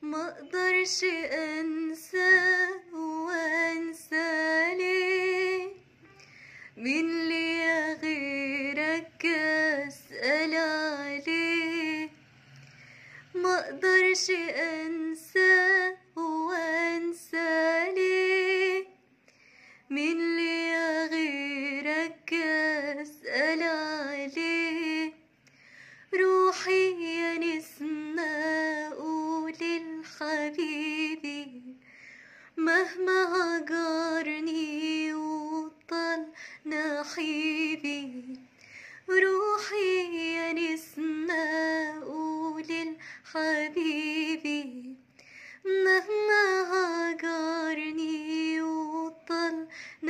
ما اقدرش انسى وانسى ليه مين ليا غيرك اسال عليه ما اقدرش انسى وانسى ليه مين ليا غيرك اسال عليه روحي يا نسمة قولي لحبيبي مهما هجرني وطال نحيبي روحي يا نسمة قولي لحبيبي مهما هجرني وطال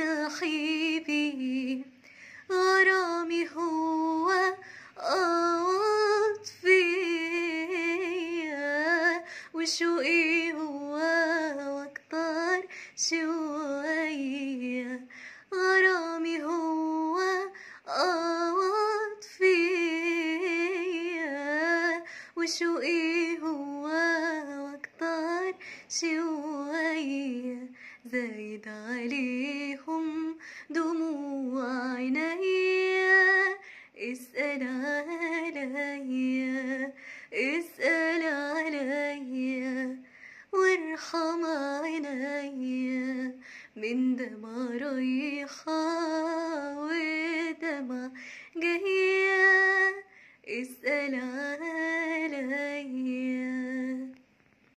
نحيبي غرامي هو قاط فيا وشوقي هو واكتر شوية غرامي هو قاط فيا وشوقي هو واكتر شوية زايد عليهم دموع عينيا اسأل عليا اسأل عليا وارحم عينيا من دمع رايحة ودمع جاية اسأل عليا